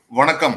வணக்கம்.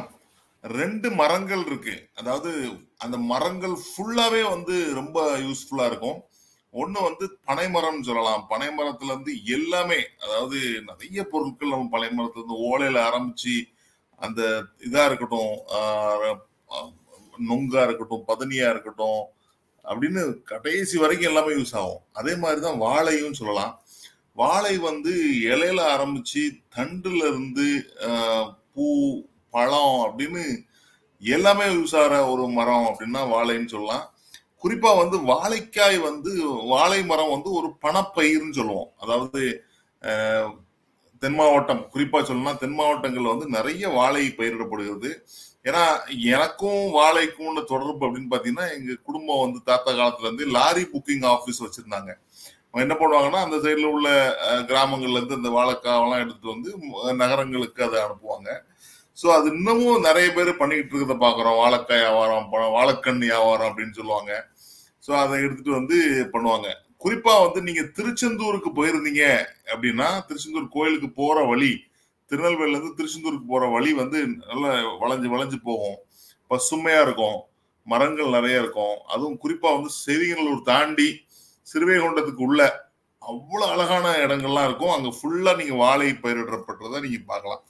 2 மரங்கள் இருக்கு. அதாவது அந்த மரங்கள் ஃபுல்லாவே வந்து ரொம்ப யூஸ்ஃபுல்லா இருக்கும். ஒண்ணு வந்து பனை மரம்னு சொல்லலாம். பனை மரத்துல இருந்து எல்லாமே, அதாவது நெறைய பொருட்கள் நம்ம பனை மரத்துல இருந்து ஓலையில ஆரம்பிச்சு, அந்த இதா இருக்கட்டும், ஆ அ நுங்கா இருக்கட்டும், பதனியா இருக்கட்டும், அப்படின்னு கடைசி வரைக்கும் எல்லாமே யூஸ் ஆகும். அதே மாரி தான் வாழையும் சொல்லலாம். வாழை வந்து இலையில ஆரம்பிச்சு, தண்டுல இருந்து அ பூ, பழம் அப்படின்னு எல்லாமே யூஸ் ஆகுற ஒரு மரம் அப்படின்னா வாழைன்னு சொல்லலாம். குறிப்பா வந்து வாழைக்காய் வந்து வாழை மரம் வந்து ஒரு பணப்பயிர்ன்னு சொல்லுவோம். அதாவது அ தென் மாவட்டம் குறிப்பா சொல்லணும்னா, தென் மாவட்டங்கள்ல வந்து நெறைய வாழை பயிரிடப்படுகிறது. ஏன்னா, எனக்கும் வாழைக்கும் உள்ள தொடர்பு அப்படின்னு பார்த்தீங்கன்னா, எங்க குடும்பம் வந்து தாத்தா காலத்துல இருந்து லாரி புக்கிங் ஆஃபீஸ் வச்சிருந்தாங்க. அவங்க என்ன பண்ணுவாங்கன்னா, அந்த சைடுல உள்ள அ கிராமங்கள்ல இருந்து இந்த வாழைக்காவெல்லாம் எடுத்துட்டு வந்து ம நகரங்களுக்கு அத அனுப்புவாங்க. ஸோ, அது இன்னமும் நெறைய பேரு பண்ணிக்கிட்டு இருக்கிறத பார்க்குறோம். வாழைக்காய் வியாபாரம், ப வாழைக்கன்னு வியாபாரம் அப்படின்னு சொல்லுவாங்க. ஸோ, அத எடுத்துட்டு வந்து பண்ணுவாங்க. குறிப்பா வந்து நீங்க திருச்செந்தூருக்கு போயிருந்தீங்க அப்படின்னா, திருச்செந்தூர் கோயிலுக்கு போற வழி, திருநெல்வேலியிலருந்து திருச்செந்தூருக்கு போற வழி வந்து நல்லா வளைஞ்சு வளைஞ்சு போகும். பசுமையா இருக்கும். மரங்கள் நெறைய இருக்கும். அதுவும் குறிப்பா வந்து செவியனூர் தாண்டி சிறுவைகுண்டத்துக்கு உள்ள அவ்வளோ அழகான இடங்கள்லாம் இருக்கும். அங்க ஃபுல்லா நீங்க வாழை பயிரிடப்பட்டத நீங்க பார்க்கலாம்.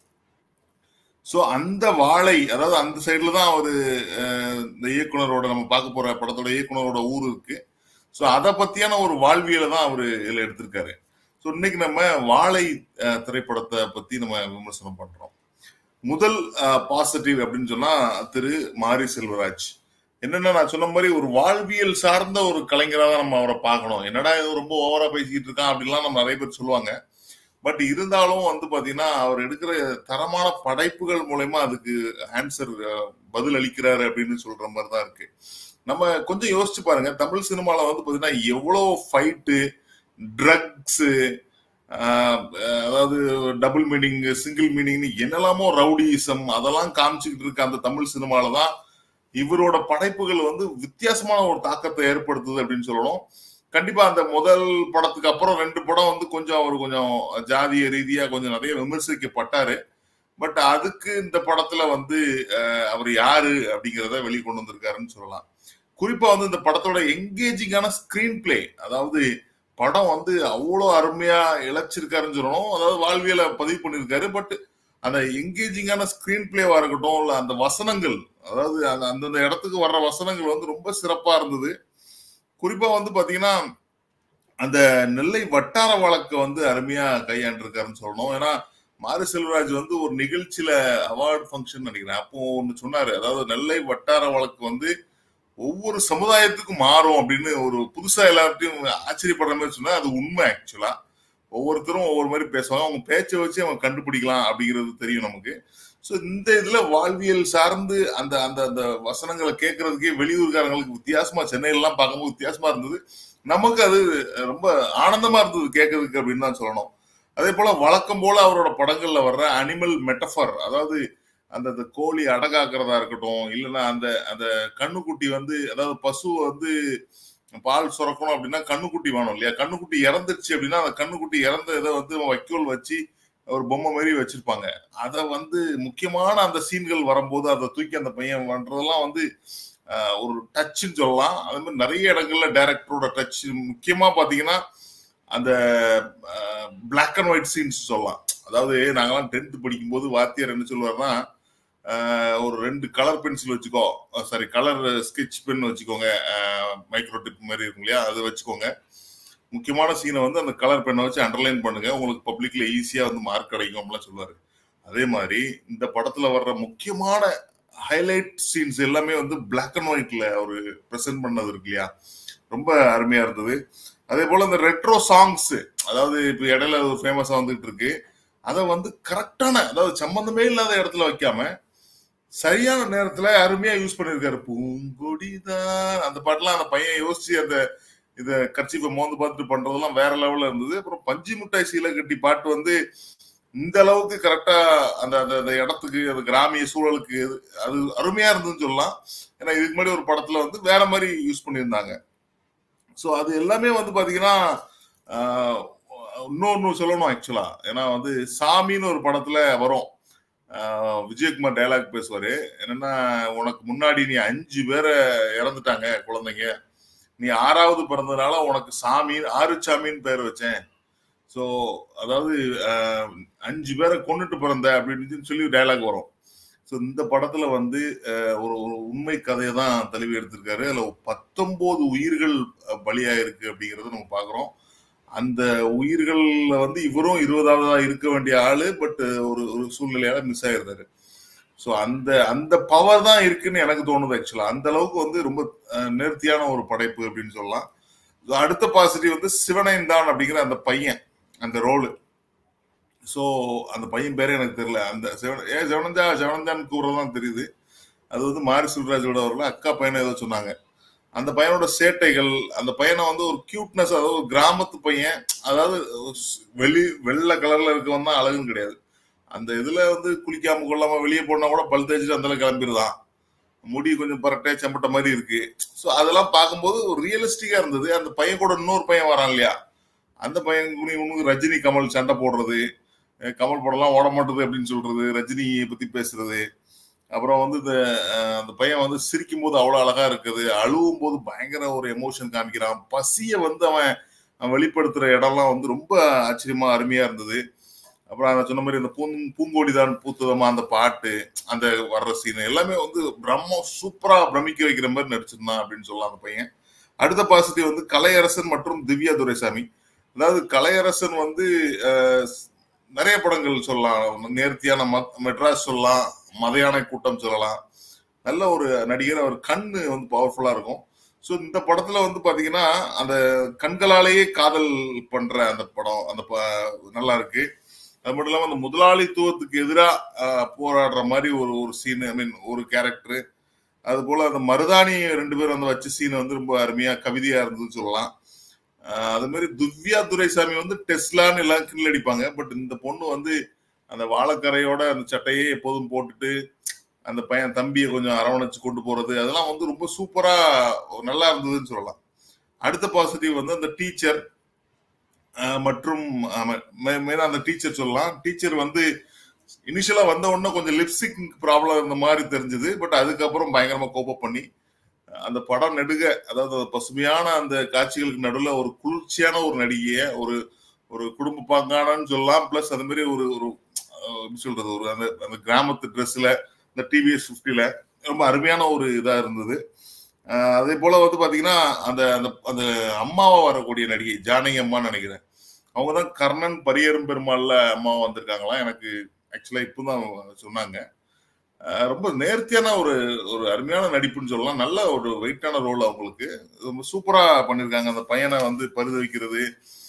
ஸோ, அந்த வாழை அதாவது அந்த சைடுல தான் அவரு அ இந்த இயக்குனரோட நம்ம பார்க்க போற படத்தோட இயக்குனரோட ஊர் இருக்கு. ஸோ, அத பத்தியான ஒரு வாழ்வியல தான் அவரு இதுல எடுத்திருக்காரு. ஸோ, இன்னைக்கு நம்ம வாழை அ திரைப்படத்த பத்தி நம்ம விமர்சனம் பண்றோம். முதல் அ பாசிட்டிவ் அப்படின்னு சொன்னா, திரு மாரி செல்வராஜ். என்னன்னா, நான் சொன்ன மாரி ஒரு வாழ்வியல் சார்ந்த ஒரு கலைஞரா தான் நம்ம அவர பார்க்கணும். என்னடா இது ரொம்ப ஓவரா பேசிக்கிட்டு இருக்கான் அப்படின்லாம் நம்ம நெறைய பேர் சொல்லுவாங்க. பட் இருந்தாலும் வந்து பார்த்தீங்கன்னா, அவர் எடுக்கிற தரமான படைப்புகள் மூலியமா அதுக்கு ஆன்சர் அ பதில் அளிக்கிறாரு அப்படின்னு சொல்ற மாரி தான் இருக்கு. நம்ம கொஞ்சம் யோசிச்சு பாருங்க. தமிழ் சினிமால வந்து பார்த்தீங்கன்னா, எவ்வளோ ஃபைட்டு, ட்ரக்ஸு, அ அதாவது டபுள் மீனிங், சிங்கிள் மீனிங்ன்னு என்னெல்லாமோ ரவுடியிசம் அதெல்லாம் காமிச்சுக்கிட்டு இருக்க அந்த தமிழ் சினிமால தான், இவரோட படைப்புகள் வந்து வித்தியாசமான ஒரு தாக்கத்த ஏற்படுத்துது அப்படின்னு சொல்லணும். கண்டிப்பா அந்த முதல் படத்துக்கு அப்புறம் 2 படம் வந்து கொஞ்சம் அவரு கொஞ்சம் ஜாதிய ரீதியா கொஞ்சம் நெறைய விமர்சிக்கப்பட்டாரு. பட் அதுக்கு இந்த படத்துல வந்து அ அவரு யாரு அப்படிங்கிறத வெளிய கொண்டு வந்திருக்காருன்னு சொல்லலாம். குறிப்பா வந்து இந்த படத்தோட எங்கேஜிங்கான ஸ்கிரீன் பிளே அதாவது படம் வந்து அவ்வளோ அருமையா இழைச்சிருக்காருன்னு சொல்லணும். அதாவது வாழ்வியல பதிவு பண்ணியிருக்காரு. பட் அந்த எங்கேஜிங்கான ஸ்கிரீன் பிளேவா இருக்கட்டும், இல்ல அந்த வசனங்கள், அதாவது அந்த அந்தந்த இடத்துக்கு வர்ற வசனங்கள் வந்து ரொம்ப சிறப்பா இருந்தது. குறிப்பா வந்து பார்த்தீங்கன்னா, அந்த நெல்லை வட்டார வழக்க வந்து அருமையா கையாண்டுருக்காருன்னு சொல்லணும். ஏன்னா, மாரி செல்வராஜ் வந்து ஒரு நிகழ்ச்சியில அவார்ட் ஃபங்ஷன் நெனைக்கிறேன். அப்போ ஒண்ணு சொன்னாரு. அதாவது நெல்லை வட்டார வழக்கு வந்து ஒவ்வொரு சமுதாயத்துக்கும் மாறும் அப்படின்னு ஒரு புதுசா எல்லார்ட்டயும் ஆச்சரியப்படுற மாரி சொன்னாரு. அது உண்மை ஆக்சுவலா. ஒவ்வொருத்தரும் ஒவ்வொரு மாரி பேசுவாங்க. அவங்க பேச்ச வச்சு அவங்க கண்டுபிடிக்கலாம் அப்படிங்கிறது தெரியும் நமக்கு. ஸோ, இந்த இதுல வாழ்வியல் சார்ந்து அந்த அந்த அந்த வசனங்கள கேட்கறதுக்கே வெளியூர்காரங்களுக்கு வித்தியாசமா சென்னையிலலாம் பார்க்கும்போது வித்தியாசமா இருந்தது. நமக்கு அது ரொம்ப ஆனந்தமா இருந்தது கேட்கறதுக்கு அப்படின்னு தான் சொல்லணும். அதேபோல வழக்கம் போல அவரோட படங்கள்ல வர்ற அனிமல் மெட்டஃபர் அதாவது அந்த அந்த கோழி அடகாக்கிறதா இருக்கட்டும், இல்லன்னா அந்த அந்த கன்னுக்குட்டி வந்து அதாவது பசு வந்து பால் சுரக்கணும் அப்படின்னா கன்னுக்குட்டி வேணும் இல்லையா? கன்னுக்குட்டி இறந்துருச்சு அப்படின்னா, அந்த கன்னுக்குட்டி இறந்த இத வந்து வைக்கோல் வச்சு ஒரு பொம்மை மாரி வச்சிருப்பாங்க. அத வந்து முக்கியமான அந்த சீன்கள் வரும்போது அத தூக்கி அந்த பையன் பண்றதெல்லாம் வந்து அ ஒரு டச்சுன்னு சொல்லலாம். அது மாரி நெறைய இடங்கள்ல டைரக்டரோட டச் முக்கியமா பார்த்தீங்கன்னா, அந்த அ பிளாக் அண்ட் ஒயிட் சீன்ஸ் சொல்லலாம். அதாவது நாங்கலாம் 10த் படிக்கும்போது வாத்தியார் என்ன சொல்லுவாருன்னா, அ ஒரு 2 கலர் பென்சில் வச்சுக்கோ. சாரி கலர் ஸ்கெட்ச் பென் வச்சுக்கோங்க. அ மைக்ரோ டிப் மாரி இருக்கும் இல்லையா? அது வச்சுக்கோங்க. முக்கியமான சீன வந்து அந்த கலர் பென்ன வச்சு அண்டர்லைன் பண்ணுங்க. உங்களுக்கு பப்ளிக்ல ஈஸியா வந்து மார்க் கிடைக்கும் அப்படிலாம் சொல்லுவாரு. அதே மாரி இந்த படத்துல வர்ற முக்கியமான ஹைலைட் சீன்ஸ் எல்லாமே வந்து பிளாக் அண்ட் ஒயிட்ல அவரு பிரசன்ட் பண்ணது இருக்கு இல்லையா? ரொம்ப அருமையா இருந்தது. அதேபோல இந்த ரெட்ரோ சாங்ஸ் அதாவது இப்ப இடையில ஒரு ஃபேமஸா வந்துட்டு இருக்கு. அத வந்து கரெக்ட்டான அதாவது சம்பந்தமே இல்லாத இடத்துல வைக்காம, சரியான நேரத்துல அருமையா யூஸ் பண்ணியிருக்காரு. பூங்கொடிதான் அந்த பாட்டெல்லாம் அந்த பையன் யோசிச்சு அந்த இத கர்ச்சீஃப மோந்து பார்த்துட்டு பண்றதெல்லாம் வேற லெவல்ல இருந்தது. அப்புறம் பஞ்சு மிட்டாய் சீல கட்டி பாட்டு வந்து இந்த அளவுக்கு கரெக்ட்டா அந்த அந்த அந்த இடத்துக்கு, அந்த கிராமிய சூழலுக்கு அது அருமையா இருந்ததுன்னு சொல்லலாம். ஏன்னா, இதுக்கு முன்னாடி ஒரு படத்துல வந்து வேற மாரி யூஸ் பண்ணியிருந்தாங்க. ஸோ, அது எல்லாமே வந்து பார்த்தீங்கன்னா, ஆ இன்னொன்னு சொல்லணும் ஆக்சுவலா. ஏன்னா வந்து சாமின்னு ஒரு படத்துல வரும். ஆஹ் விஜயகுமார் டயலாக் பேசுவாரு என்னன்னா உனக்கு முன்னாடி நீ அஞ்சு பேரை இறந்துட்டாங்க குழந்தைங்க நீ ஆறாவது பிறந்ததுனால உனக்கு சாமி ஆறு சாமின்னு பேர் வச்சேன் ஸோ அதாவது ஆஹ், அஞ்சு பேரை கொண்டுட்டு பிறந்த அப்படின்னு சொல்லி டயலாக் வரும் ஸோ இந்த படத்துல வந்து ஆஹ், ஒரு ஒரு உண்மை கதையை தான் தழுவி எடுத்திருக்காரு அதுல பத்தொன்பது உயிர்கள் அஹ், பலியாயிருக்கு அப்படிங்கறத நம்ம பாக்குறோம் அந்த உயிர்கள்ல வந்து இவரும் இருபதாவதா இருக்க வேண்டிய ஆளு பட் ஒரு ஒரு சூழ்நிலையால மிஸ் ஆயிருந்தாரு ஸோ அந்த அந்த பவர் தான் இருக்குன்னு எனக்கு தோணுது ஆக்சுவலா அந்த அளவுக்கு வந்து ரொம்ப அஹ், நேர்த்தியான ஒரு படைப்பு அப்படின்னு சொல்லலாம் So, அடுத்த பாசிட்டிவ் வந்து சிவனைந்தான் அப்படிங்கிற அந்த பையன் அந்த ரோலு ஸோ அந்த பையன் பேரே எனக்கு தெரியல அந்த சிவன் ஏ சிவனந்தா சிவனந்தான்னு கூறதான் தெரியுது அது வந்து மாரி செல்வராஜோட அவர்கள் அக்கா பையனை ஏதோ சொன்னாங்க அந்த பையனோட சேட்டைகள் அந்த பையனை வந்து ஒரு கியூட்னஸ் அதாவது ஒரு கிராமத்து பையன் அதாவது வெளி வெள்ளை கலர்ல இருக்கவன் தான் அழகுன்னு கிடையாது அந்த இதுல வந்து குளிக்காம கொள்ளாம வெளியே போனா கூட பல் தேய்ச்சிட்டு அந்த கிளம்பிடுதான் முடி கொஞ்சம் பரட்டை செம்பட்ட மாதிரி இருக்கு ஸோ அதெல்லாம் பார்க்கும்போது ஒரு ரியலிஸ்டிக்கா இருந்தது அந்த பையன் கூட இன்னொரு பையன் வரான் இல்லையா அந்த பையன் உனக்கு ரஜினி கமல் சண்டை போடுறது அஹ் கமல் படம்லாம் ஓட மாட்டுது அப்படின்னு சொல்றது ரஜினியை பத்தி பேசுறது அப்புறம் வந்து இந்த அஹ், அந்த பையன் வந்து சிரிக்கும் போது அவ்வளவு அழகா இருக்குது அழுவும் போது பயங்கர ஒரு எமோஷன் காமிக்கிறான் பசிய வந்து அவன் அவன் வெளிப்படுத்துற இடம்லாம் வந்து ரொம்ப ஆச்சரியமா அருமையா இருந்தது அப்புறம் நான் சொன்ன மாதிரி அந்த பூங் பூங்கோடிதான் பூத்துதமா அந்த பாட்டு அந்த வர்ற சீன் எல்லாமே வந்து பிரம்மம் சூப்பரா பிரமிக்க வைக்கிற மாதிரி நடிச்சிருந்தான் அப்படின்னு சொல்லலாம் அந்த பையன் அடுத்த பாசிட்டிவ் வந்து கலையரசன் மற்றும் திவ்யா துரைசாமி அதாவது கலையரசன் வந்து அஹ், நிறைய படங்கள் சொல்லலாம் நேர்த்தியான மத்- மெட்ராஸ் சொல்லலாம் மதையானை கூட்டம் சொல்லலாம் நல்ல ஒரு நடிகர் அவர் கண்ணு வந்து பவர்ஃபுல்லா இருக்கும் ஸோ இந்த படத்துல வந்து பாத்தீங்கன்னா அந்த கண்களாலேயே காதல் பண்ற அந்த படம் அந்த ப- நல்லா இருக்கு அது மட்டும் இல்லாம அந்த முதலாளித்துவத்துக்கு எதிராக போராடுற மாதிரி ஒரு ஒரு சீன் ஐ மீன் ஒரு கேரக்டர் அது போல அந்த மருதாணி ரெண்டு பேரும் வந்து வச்ச சீன் வந்து ரொம்ப அருமையா கவிதையா இருந்ததுன்னு சொல்லலாம் ஆஹ் அது மாதிரி துவ்யா துரைசாமி வந்து டெஸ்லான்னு எல்லாம் கிண்டல் அடிப்பாங்க பட் இந்த பொண்ணு வந்து அந்த வாழைக்கரையோட அந்த சட்டையே எப்போதும் போட்டுட்டு அந்த பையன் தம்பியை கொஞ்சம் அரவணைச்சு கொண்டு போறது அதெல்லாம் வந்து ரொம்ப சூப்பரா நல்லா இருந்ததுன்னு சொல்லலாம் அடுத்த பாசிட்டிவ் வந்து அந்த டீச்சர் மற்றும் மெயினா அந்த டீச்சர் சொல்லலாம் டீச்சர் வந்து இனிஷியலா வந்த உடனே கொஞ்சம் லிப்ஸ்டிக் ப்ராப்ளம் இருந்த மாதிரி தெரிஞ்சது பட் அதுக்கப்புறம் பயங்கரமா கோப்பப் பண்ணி அந்த படம் நெடுக அதாவது அந்த பசுமையான அந்த காட்சிகளுக்கு நடுவில் ஒரு குளிர்ச்சியான ஒரு நடிகைய ஒரு ஒரு குடும்ப பாங்கானன்னு சொல்லலாம் பிளஸ் அது மாதிரி ஒரு ஒரு அஹ், எப்படி சொல்றது ஒரு அந்த அந்த கிராமத்து ட்ரெஸ்ல இந்த டிவிஎஸ் ஃபிஃப்டில ரொம்ப அருமையான ஒரு இதா இருந்தது அஹ், அதே போல வந்து பாத்தீங்கன்னா அந்த அந்த அந்த அம்மாவா வரக்கூடிய நடிகை ஜானகி அம்மான்னு நினைக்கிறேன் அவங்க தான் கர்ணன் பரியரும் பெருமாள்ல அம்மாவா வந்திருக்காங்களாம் எனக்கு ஆக்சுவலா இப்போதான் சொன்னாங்க அஹ் ரொம்ப நேர்த்தியான ஒரு ஒரு அருமையான நடிப்புன்னு சொல்லலாம் நல்ல ஒரு வெயிட்டான ரோல் அவங்களுக்கு ரொம்ப சூப்பரா பண்ணிருக்காங்க அந்த பையனை வந்து பரிதவிக்கிறது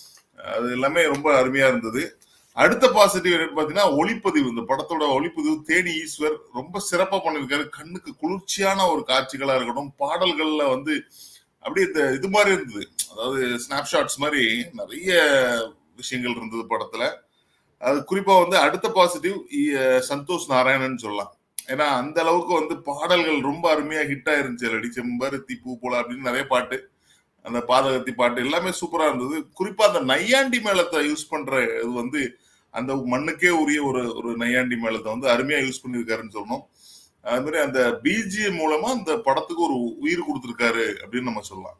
அது எல்லாமே ரொம்ப அருமையா இருந்தது அடுத்த பாசிட்டிவ் என்னன்னு பாத்தீங்கன்னா ஒளிப்பதிவு இந்த படத்தோட ஒளிப்பதிவு தேனி ஈஸ்வர் ரொம்ப சிறப்பா பண்ணிருக்காரு கண்ணுக்கு குளிர்ச்சியான ஒரு காட்சிகளா இருக்கட்டும் பாடல்கள்ல வந்து அப்படியே இந்த இது மாதிரி இருந்தது அதாவது ஸ்னாப்ஷாட்ஸ் மாதிரி நிறைய விஷயங்கள் இருந்தது படத்துல அது குறிப்பா வந்து அடுத்த பாசிட்டிவ் சந்தோஷ் நாராயணன் சொல்லலாம் ஏன்னா அந்த அளவுக்கு வந்து பாடல்கள் ரொம்ப அருமையா ஹிட் ஆயிருந்துச்சு அடி செம்பருத்தி பூ போல அப்படின்னு நிறைய பாட்டு அந்த பாதகத்தி பாட்டு எல்லாமே சூப்பரா இருந்தது குறிப்பா அந்த நையாண்டி மேளத்தை யூஸ் பண்ற இது வந்து அந்த மண்ணுக்கே உரிய ஒரு ஒரு நையாண்டி மேளத்தை வந்து அருமையா யூஸ் பண்ணியிருக்காருன்னு சொல்லணும் அது மாதிரி அந்த பிஜிஎம் மூலமா அந்த படத்துக்கு ஒரு உயிர் கொடுத்துருக்காரு அப்படின்னு நம்ம சொல்லலாம்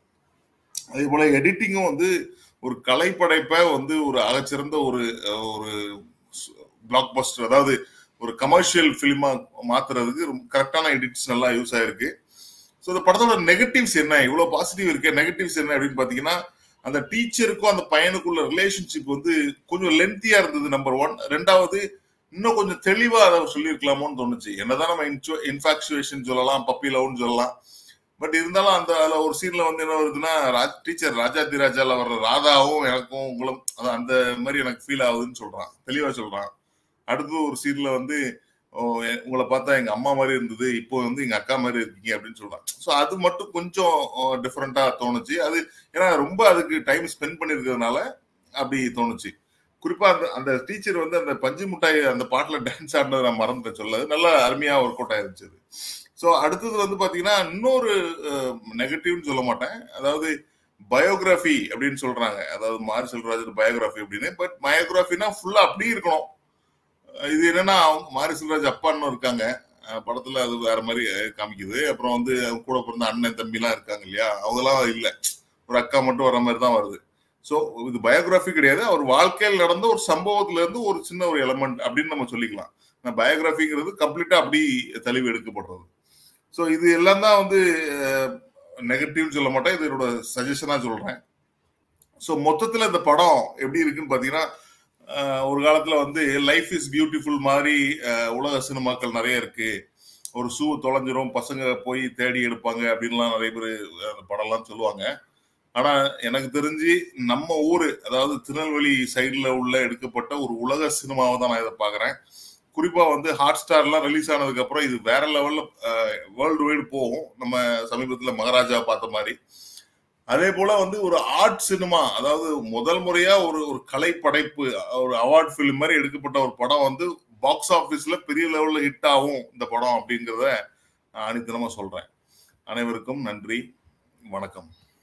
அதே போல எடிட்டிங்கும் வந்து ஒரு கலைப்படைப்பை வந்து ஒரு அகச்சிறந்த ஒரு அஹ், ஒரு பிளாக் பஸ்டர் அதாவது ஒரு கமர்ஷியல் ஃபிலிமா மாத்துறதுக்கு கரெக்டான எடிட்ஸ் நல்லா யூஸ் ஆயிருக்கு ஸோ இந்த படத்தோட நெகட்டிவ்ஸ் என்ன இவ்வளவு பாசிட்டிவ் இருக்கு நெகட்டிவ்ஸ் என்ன அப்படின்னு பாத்தீங்கன்னா அந்த டீச்சருக்கும் அந்த பையனுக்குள்ள ரிலேஷன்ஷிப் வந்து கொஞ்சம் லென்த்தியா இருந்தது நம்பர் ஒன் ரெண்டாவது இன்னும் கொஞ்சம் தெளிவா அதை சொல்லியிருக்கலாமோன்னு தோணுச்சு என்னதான் நம்ம இன்ஃபாக்சுவேஷன் சொல்லலாம் பப்பி லவ்னு சொல்லலாம் பட் இருந்தாலும் அந்த அதுல ஒரு சீன்ல வந்து என்ன வருதுன்னா ராஜ் டீச்சர் ராஜாதி ராஜால வர்ற ராதாவும் எனக்கும் உங்களும் அது அந்த மாதிரி எனக்கு ஃபீல் ஆகுதுன்னு சொல்றான் தெளிவா சொல்றான் அடுத்து ஒரு சீன்ல வந்து ஓ, எ- உங்களை பார்த்தா எங்க அம்மா மாதிரி இருந்தது இப்போ வந்து எங்க அக்கா மாதிரி இருக்கீங்க அப்படின்னு சொல்றான் ஸோ அது மட்டும் கொஞ்சம் டிஃப்ரெண்டா தோணுச்சு அது ஏன்னா ரொம்ப அதுக்கு டைம் ஸ்பெண்ட் பண்ணிருக்கிறதுனால அப்படி தோணுச்சு குறிப்பா அந்த அந்த டீச்சர் வந்து அந்த பஞ்சு மிட்டாய் அந்த பாட்டுல டான்ஸ் ஆடினது நான் மறந்துட்டேன் சொல்ல நல்லா அருமையா ஒர்க் அவுட் ஆயிருந்துச்சு ஸோ அடுத்தது வந்து பாத்தீங்கன்னா இன்னொரு நெகட்டிவ்னு சொல்ல மாட்டேன் அதாவது பயோகிராஃபி அப்படின்னு சொல்றாங்க அதாவது மாரி செல்வராஜ் பயோகிராஃபி அப்படின்னு பட் பயோகிராஃபினா ஃபுல்லா அப்படி இருக்கணும் இது என்னன்னா அவங்க மாரி செல்வராஜ் அப்பான்னு இருக்காங்க அஹ் படத்துல அது வேற மாதிரி காமிக்குது அப்புறம் வந்து அவங்க கூட பிறந்த அண்ணன் தம்பி எல்லாம் இருக்காங்க இல்லையா அவங்கெல்லாம் இல்ல ஒரு அக்கா மட்டும் வர மாதிரி தான் வருது ஸோ இது பயோகிராஃபி கிடையாது அவர் வாழ்க்கையில் நடந்த ஒரு சம்பவத்துல இருந்து ஒரு சின்ன ஒரு எலமெண்ட் அப்படின்னு நம்ம சொல்லிக்கலாம் பயோகிராஃபிங்கிறது கம்ப்ளீட்டா அப்படி தெளிவு எடுக்கப்படுறது ஸோ இது எல்லாம் தான் வந்து நெகட்டிவ்னு சொல்ல மாட்டேன் இது என்னோட சஜஷனா சொல்றேன் ஸோ மொத்தத்தில் இந்த படம் எப்படி இருக்குன்னு பார்த்தீங்கன்னா அஹ், ஒரு காலத்துல வந்து லைஃப் இஸ் பியூட்டிஃபுல் மாதிரி அஹ், உலக சினிமாக்கள் நிறைய இருக்கு ஒரு ஷூ தொலைஞ்சிரும் பசங்க போய் தேடி எடுப்பாங்க அப்படின்லாம் நிறைய பேர் அந்த படம்லாம் சொல்லுவாங்க ஆனா எனக்கு தெரிஞ்சு நம்ம ஊரு அதாவது திருநெல்வேலி சைடுல உள்ள எடுக்கப்பட்ட ஒரு உலக சினிமாவை தான் நான் இதை பாக்குறேன் குறிப்பா வந்து ஹாட் ஸ்டார்லாம் ரிலீஸ் ஆனதுக்கு அப்புறம் இது வேற லெவல்ல வேர்ல்டு வைடு போகும் நம்ம சமீபத்துல மகாராஜா பார்த்த மாதிரி அதே போல வந்து ஒரு ஆர்ட் சினிமா அதாவது முதல் முறையா ஒரு ஒரு கலை படைப்பு ஒரு அவார்ட் ஃபிலிம் மாதிரி எடுக்கப்பட்ட ஒரு படம் வந்து பாக்ஸ் ஆபீஸ்ல பெரிய லெவல்ல ஹிட் ஆகும் இந்த படம் அப்படிங்கிறத நான் அனித்தனமா சொல்றேன் அனைவருக்கும் நன்றி வணக்கம்